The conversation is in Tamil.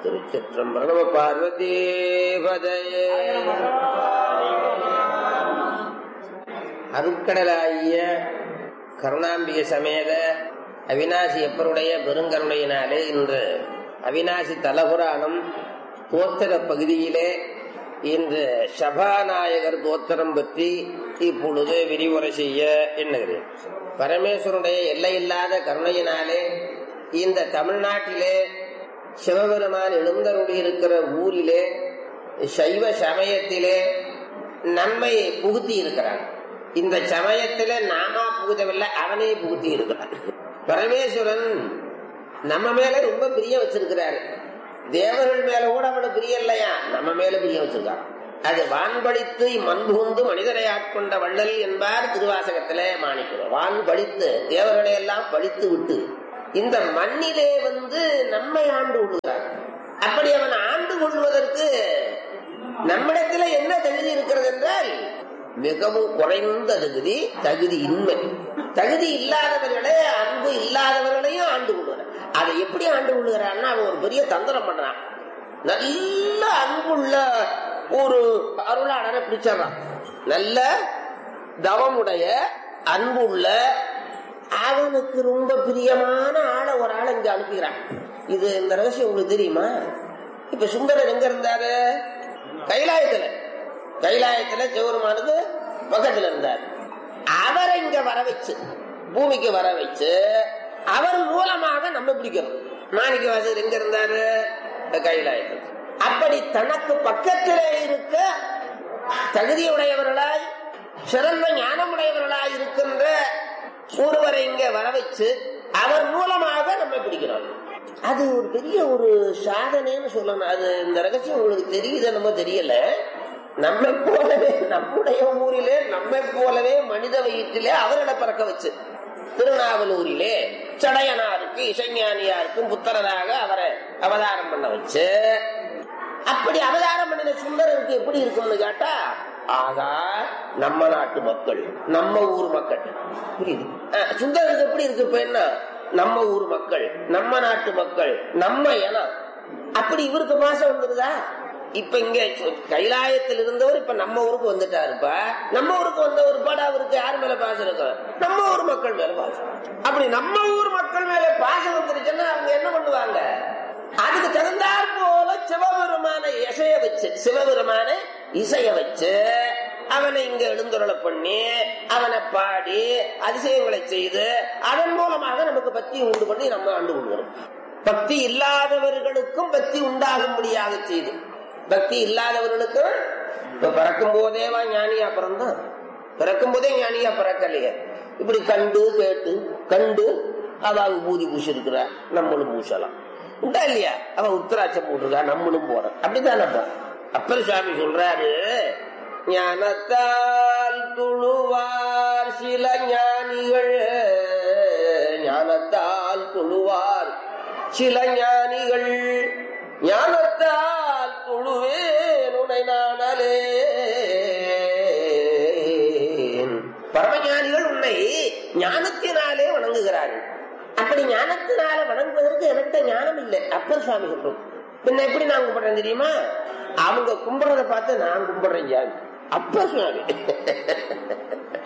திருச்சிற்றம்பலம் நம பார்வதி பதையே அருட்கடலாகிய கருணாம்பிகை சமேத அவினாசி எப்பருடைய பெருங்கருணையினாலே இன்று அவினாசி தலபுராணம் தோத்திர பகுதியிலே இன்று சபாநாயகர் தோத்திரம் பற்றி இப்பொழுது விரிவுரை செய்ய எண்ணுகிறேன் பரமேஸ்வருடைய எல்லையில்லாத கருணையினாலே இந்த தமிழ்நாட்டிலே சிவபெருமான் எழுந்தருளி இருக்கிற ஊரிலே சைவ சமயத்திலே நன்மை புகுத்தி இருக்கிறான் இந்த சமயத்துல நாமா புகுதவில்லை அவனே புகுத்தி இருக்கிறான் பரமேஸ்வரன் நம்ம மேல ரொம்ப பிரியம் வச்சிருக்கிறாரு தேவர்கள் மேல கூட அவனு பிரியம் இல்லையா நம்ம மேல பிரியம் வச்சிருக்கான் அது வான்பளித்து மண்புகுந்து மனிதரை ஆட்கொண்ட வள்ளல் என்பார் திருவாசகத்துல மாணிக்கிறோம் வான் பழித்து தேவர்களை எல்லாம் பழித்து விட்டு இந்த மண்ணிலே வந்து நம்மை ஆண்டு கொள்கிறான் அப்படி அவன் ஆண்டு கொள்வதற்கு நம்மிடத்துல என்ன தகுதி இருக்கிறது என்றால் மிகவும் குறைந்த தகுதி தகுதி இன்மை தகுதி இல்லாதவர்களே அன்பு இல்லாதவர்களையும் ஆண்டு கொள்கிறான் அதை எப்படி ஆண்டு கொள்கிறான்னா அவன் ஒரு பெரிய தந்திரம் பண்றான் நல்ல அன்புள்ள ஒரு அருளாளரை பிடிச்சிடறான் நல்ல தவமுடைய அன்புள்ள அவனுக்கு ரொம்ப பிரியமான ஆளை ஒரு ஆளை இங்க அனுப்புகிறான் இது இந்த ரகசியம் உங்களுக்கு தெரியுமா இப்ப சுந்தரர் எங்க இருந்தாரு கைலாயத்துல கைலாயத்துல சிவருமானுக்கு பக்கத்துல இருந்தார் அவரை இங்க வர வச்சு பூமிக்கு வர வச்சு அவர் மூலமாக நம்ம பிடிக்கணும் மாணிக்க வாசகர் எங்க இருந்தாரு கைலாயத்தில் அப்படி தனக்கு பக்கத்திலே இருக்க தகுதியுடையவர்களாய் சிறந்த ஞானமுடையவர்களாய் இருக்கின்ற ஒருவரை இங்க வர வச்சு அவர் மூலமாக நம்ம பிடிக்கிறோம் அது ஒரு பெரிய ஒரு சாதனைன்னு சொல்லணும் அது இந்த ரகசியம் உங்களுக்கு தெரியுது நம்ம தெரியல நம்மை போலவே நம்முடைய ஊரிலே நம்மை போலவே மனித வயிற்றிலே அவர்களை பறக்க வச்சு திருநாவலூரிலே சடையனாருக்கு இசைஞானியாருக்கும் புத்தரராக அவரை அவதாரம் பண்ண வச்சு அப்படி அவதாரம் பண்ணின சுந்தரருக்கு எப்படி இருக்கும்னு கேட்டா ஆகா நம்ம நாட்டு மக்கள் நம்ம ஊர் மக்கள் புரியுது சுந்தரருக்கு எப்படி இருக்கு இப்ப என்ன நம்ம ஊர் மக்கள் நம்ம நாட்டு மக்கள் நம்ம இனம் அப்படி இவருக்கு பாசம் வந்துருதா இப்ப இங்க கைலாயத்தில் இருந்தவர் இப்ப நம்ம ஊருக்கு வந்துட்டாருப்ப நம்ம ஊருக்கு வந்த ஒரு பாடம் அவருக்கு யார் மேல பாசம் இருக்கும் நம்ம ஊர் மக்கள் மேல பாசம் அப்படி நம்ம ஊர் மக்கள் மேல பாசம் வந்துருச்சுன்னா அவங்க என்ன பண்ணுவாங்க அதுக்கு தகுந்தாற் போல சிவபெருமான இசைய வச்சு சிவபெருமான இசைய வச்சு அவனை இங்க எழுந்துருளை பண்ணி அவனை பாடி அதிசயங்களை செய்து அதன் மூலமாக நமக்கு பக்தி உண்டு பண்ணி நம்ம ஆண்டு கொள்கிறோம் பக்தி இல்லாதவர்களுக்கும் பக்தி உண்டாகும்படியாக செய்து பக்தி இல்லாதவர்களுக்கும் இப்ப பிறக்கும் போதேவா ஞானியா பிறந்தான் பிறக்கும் போதே ஞானியா பிறக்கலையே இப்படி கண்டு கேட்டு கண்டு அவ பூதி பூசி இருக்கிற நம்மளும் பூசலாம் உண்டா இல்லையா அவன் உத்தராட்சம் போட்டிருக்கா நம்மளும் போறோம் அப்படித்தானப்பா அப்பர் சுவாமி சொல்றாரு ஞானத்தால் துழுவார் சில ஞானிகள் ஞானத்தால் துழுவார் சில ஞானிகள் ஞானத்தால் துழுவே நுனை நானலே பரமஞானிகள் உன்னை ஞானத்தினாலே வணங்குகிறார்கள் அப்படி ஞானத்தினால வணங்குவதற்கு எனக்கு ஞானம் இல்லை அப்பர் சுவாமி சொல்றோம் பின்ன எப்படி நான் கும்பிடுறேன் தெரியுமா அவங்க கும்பிடுறத பார்த்து நான் கும்பிடுறேன் அப்பர் சுவாமி